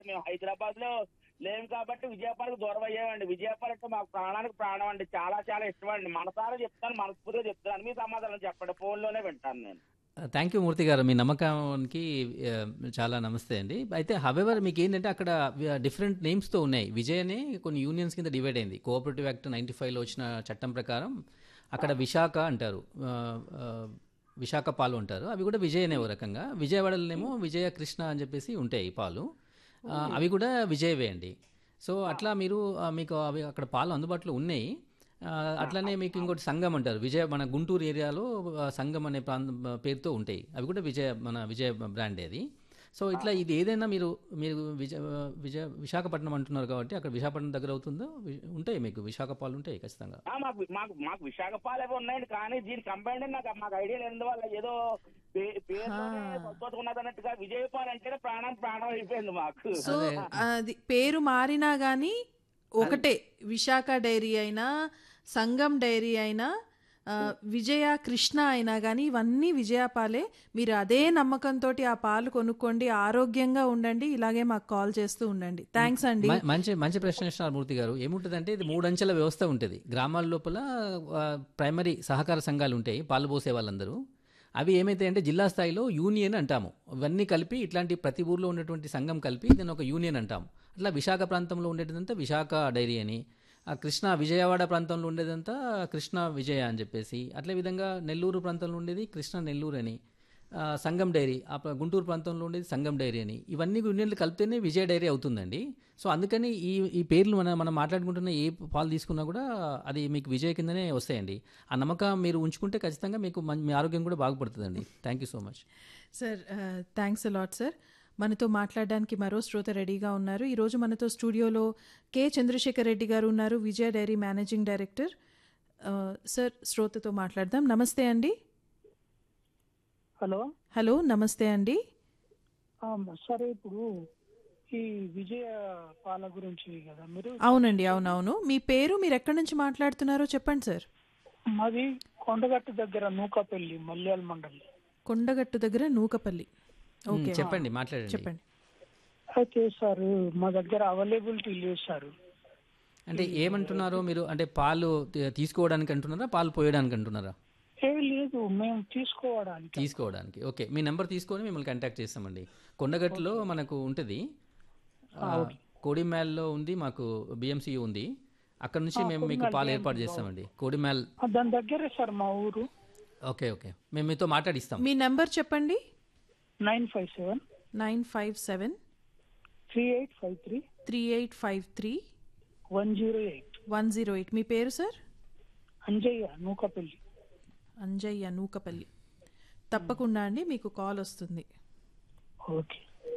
మేము హైదరాబాద్ లో లేము కాబట్టి విజయపాలకు దూరం అయ్యామండి విజయపాల అంటే మాకు ప్రాణానికి ప్రాణం అండి చాలా చాలా ఇష్టం అండి మనసారా చెప్తాను మనస్ఫూర్తిగా చెప్తాను మీ సమాధానం చెప్పండి ఫోన్ లోనే వింటాను నేను థ్యాంక్ యూ మూర్తి గారు మీ నమ్మకానికి ఆ, చాలా నమస్తే అండి అయితే హవెవర్ మీకు ఏంటంటే అక్కడ డిఫరెంట్ నేమ్స్తో ఉన్నాయి విజయ్ అనే కొన్ని యూనియన్స్ కింద డివైడ్ అయింది కోఆపరేటివ్ యాక్ట్ నైంటీ ఫైవ్లో వచ్చిన చట్టం ప్రకారం అక్కడ విశాఖ అంటారు ఆ, ఆ, విశాఖ పాలు అంటారు అవి కూడా విజయ్ అనే ఓ రకంగా విజయవాడలోనేమో విజయ కృష్ణ అని చెప్పేసి ఉంటాయి ఈ పాలు ఆ, అవి కూడా విజయవే అండి సో అట్లా మీరు ఆ, మీకు అవి అక్కడ పాలు అందుబాటులో ఉన్నాయి ఆ, అట్లనే మీకు ఇంకోటి సంఘం అంటారు విజయ మన గుంటూరు ఏరియాలో ఆ, సంఘం అనే ప్రాంతం పేరుతో ఉంటాయి అవి కూడా విజయ మన విజయ బ్రాండ్ అది సో ఇట్లా ఇది ఏదైనా మీరు మీరు విజయ విజయ విశాఖపట్నం అంటున్నారు కాబట్టి అక్కడ విశాఖపట్నం దగ్గర అవుతుందో వి- ఉంటాయి మీకు విశాఖ పాలు ఉంటాయి ఖచ్చితంగా ఆ, మాకు మాకు మాకు విశాఖపాలు అవి ఉన్నాయండి కానీ దీని కంబైండ్ నాకు మాకు ఐడియా లేని వల్ల ఏదో పే- పేరులోనే సంతోషం ఉన్నదన్నట్టుగా విజయపాల్ అంటేనే ప్రాణం ప్రాణం అయిపోయింది మాకు సో అది పేరు మారినా కానీ ఒకటే విశాఖ డైరీ అయినా సంగం డైరీ అయినా ఆ, విజయ కృష్ణ అయినా కానీ ఇవన్నీ విజయపాలే మీరు అదే నమ్మకంతో ఆ పాలు కొనుక్కోండి ఆరోగ్యంగా ఉండండి ఇలాగే మాకు కాల్ చేస్తూ ఉండండి థ్యాంక్స్ అండి మ- మంచి మంచి ప్రశ్న ఇస్తున్నారు మూర్తి గారు ఏముంటుందంటే ఇది మూడు అంచెల వ్యవస్థ ఉంటుంది గ్రామాల లోపల ఆ, ప్రైమరీ సహకార సంఘాలు ఉంటాయి పాలు పోసే వాళ్ళందరూ అవి ఏమైతాయంటే జిల్లా స్థాయిలో యూనియన్ అంటాము ఇవన్నీ కలిపి ఇట్లాంటి ప్రతి ఊర్లో ఉన్నటువంటి సంఘం కలిపి దీన్ని ఒక యూనియన్ అంటాం అట్లా విశాఖ ప్రాంతంలో ఉండేదంతా విశాఖ డైరీ అని ఆ కృష్ణ విజయవాడ ప్రాంతంలో ఉండేదంతా కృష్ణ విజయ అని చెప్పేసి అట్లే విధంగా నెల్లూరు ప్రాంతంలో ఉండేది కృష్ణ నెల్లూరు అని ఆ, సంగం డైరీ ఆ ప్ర- గుంటూరు ప్రాంతంలో ఉండేది సంగం డైరీ అని ఇవన్నీ యూనియన్లు కలిపితేనే విజయ డైరీ అవుతుందండి సో అందుకని ఈ ఈ పేర్లు మనం మనం మాట్లాడుకుంటున్న ఏ పాలు తీసుకున్నా కూడా అది మీకు విజయ కిందనే వస్తాయండి ఆ నమ్మకం మీరు ఉంచుకుంటే ఖచ్చితంగా మీకు మం- మీ ఆరోగ్యం కూడా బాగుపడుతుందండి thank you so much sir thanks a lot sir మనతో మాట్లాడడానికి మరో శ్రోత రెడీగా ఉన్నారు ఈరోజు మనతో స్టూడియోలో కె చంద్రశేఖర్ రెడ్డి గారు ఉన్నారు విజయ డైరీ మేనేజింగ్ డైరెక్టర్ ఆ, సార్ శ్రోతతో మాట్లాడదాం నమస్తే అండి హలో హలో నమస్తే అండి ఆ, సరే ఇప్పుడు ఈ విజయ పాల గురించి కదా మీరు అవునండి అవునవును మీ పేరు మీరు ఎక్కడి నుంచి మాట్లాడుతున్నారో చెప్పండి సార్ మాది కొండగట్టు దగ్గర నూకపల్లి మల్యాల మండలి కొండగట్టు దగ్గర నూకపల్లి ఓకే చెప్పండి మాట్లాడండి చెప్పండి అయితే సార్ మా దగ్గర అవైలబిలిటీ లేదు సార్ అంటే ఏమంటున్నారో మీరు అంటే పాలు తీ- తీసుకోవడానికి అంటున్నారా పాలు పోయడానికి అంటున్నారా ఏ లేదు మేము తీసుకోవడానికి తీసుకోవడానికి ఓకే మీ నెంబర్ తీసుకొని మిమ్మల్ని కాంటాక్ట్ చేస్తామండి కొండగట్టులో మనకు ఉంటుంది ఆ, కోడిమ్యాల్లో ఉంది మాకు బిఎంసీ ఉంది అక్కడ నుంచి మేము మీకు పాలు ఏర్పాటు చేస్తామండి కోడిమ్యాల్ ఆ, దాని దగ్గరే సార్ మా ఊరు ఓకే ఓకే మేము మీతో మాట్లాడిస్తాం మీ నెంబర్ చెప్పండి nine five seven nine five seven three eight five three three eight five three one zero eight one zero eight మీ పేరు సార్ అంజయ్య నూకపల్లి అంజయ్య నూకపల్లి తప్పకుండా అండి మీకు కాల్ వస్తుంది ఓకే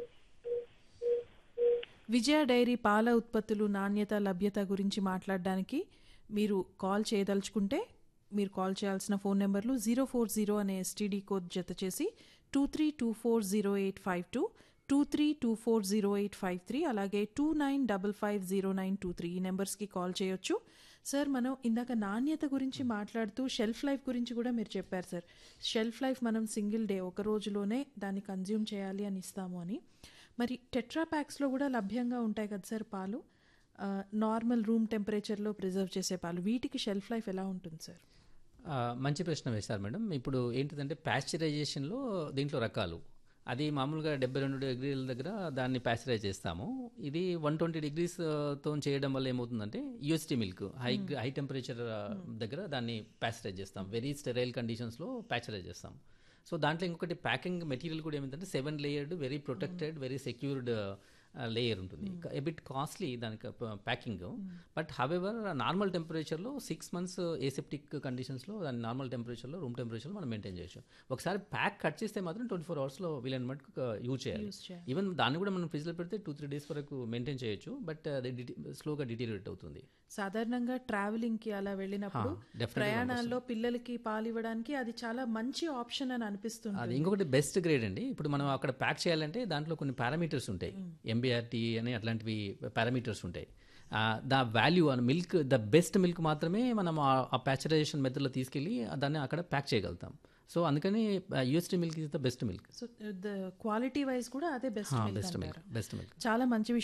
విజయ డైరీ పాల ఉత్పత్తులు నాణ్యత లభ్యత గురించి మాట్లాడడానికి మీరు కాల్ చేయదలుచుకుంటే మీరు కాల్ చేయాల్సిన ఫోన్ నెంబర్లు జీరో ఫోర్ జీరో అనే ఎస్టీడీ కోడ్ జత చేసి two three two four zero eight five two two three two four zero eight five three అలాగే two nine double five zero nine two three ఈ నెంబర్స్కి call చేయొచ్చు sir మనం ఇందాక నాణ్యత గురించి మాట్లాడుతూ షెల్ఫ్ లైఫ్ గురించి కూడా మీరు చెప్పారు సార్ షెల్ఫ్ లైఫ్ మనం సింగిల్ డే ఒక రోజులోనే దాన్ని కన్జ్యూమ్ చేయాలి అని ఇస్తాము అని మరి టెట్రా ప్యాక్స్లో కూడా లభ్యంగా ఉంటాయి కదా సార్ పాలు ఆ, నార్మల్ రూమ్ టెంపరేచర్లో ప్రిజర్వ్ చేసే పాలు వీటికి షెల్ఫ్ లైఫ్ ఎలా ఉంటుంది సార్ ఆ, మంచి ప్రశ్న వేశారు మేడం ఇప్పుడు ఏంటిదంటే ప్యాస్చరైజేషన్లో దీంట్లో రకాలు అది మామూలుగా డెబ్బై రెండు డిగ్రీల దగ్గర దాన్ని ప్యాస్చరైజ్ చేస్తాము ఇది వన్ ట్వంటీ డిగ్రీస్ తో చేయడం వల్ల ఏమవుతుందంటే UST milk high high temperature దగ్గర దాన్ని ప్యాస్చరైజ్ చేస్తాం వెరీ స్టెరైల్ కండిషన్స్లో ప్యాస్చరైజ్ చేస్తాం సో దాంట్లో ఇంకొకటి ప్యాకింగ్ మెటీరియల్ కూడా ఏమిటంటే seven layered very protected very secured layer ఉంటుంది ఎబిట్ కాస్ట్లీ దానికి ప్యాకింగ్ బట్ హవెవర్ నార్మల్ టెంపరేచర్లో సిక్స్ మంత్స్ ఏసెప్టిక్ కండిషన్స్లో దాని నార్మల్ టెంపరేచర్లో రూమ్ టెంపరేచర్లో మనం మెయింటైన్ చేయొచ్చు ఒకసారి ప్యాక్ కట్ చేస్తే మాత్రం ట్వంటీ ఫోర్ అవర్స్లో వీలైన మటుకు యూజ్ చేయాలి ఈవెన్ దాన్ని కూడా మనం ఫ్రిడ్జ్లో పెడితే టూ త్రీ డేస్ వరకు మెయింటైన్ చేయొచ్చు బట్ అది స్లోగా డిటీరియేట్ అవుతుంది సాధారణంగా ట్రావెలింగ్కి అలా వెళ్ళినప్పుడు definitely ప్రయాణాల్లో పిల్లలకి పాలు ఇవ్వడానికి అది చాలా మంచి ఆప్షన్ అని అనిపిస్తుంది అది ఇంకొకటి బెస్ట్ గ్రేడ్ అండి ఇప్పుడు మనం అక్కడ ప్యాక్ చేయాలంటే దాంట్లో కొన్ని పారామీటర్స్ ఉంటాయి ఎంబీఆర్టీ అని అట్లాంటివి పారామీటర్స్ ఉంటాయి ఆ, దా వాల్యూ అని మిల్క్ ద బెస్ట్ మిల్క్ మాత్రమే మనం ఆ- ఆ ప్యాచరైజేషన్ మెథడ్లో తీసుకెళ్ళి దాన్ని అక్కడ ప్యాక్ చేయగలుగుతాం సో అందుకని UST milk is the best milk so the quality wise కూడా అదే best best milk best milk చాలా మంచి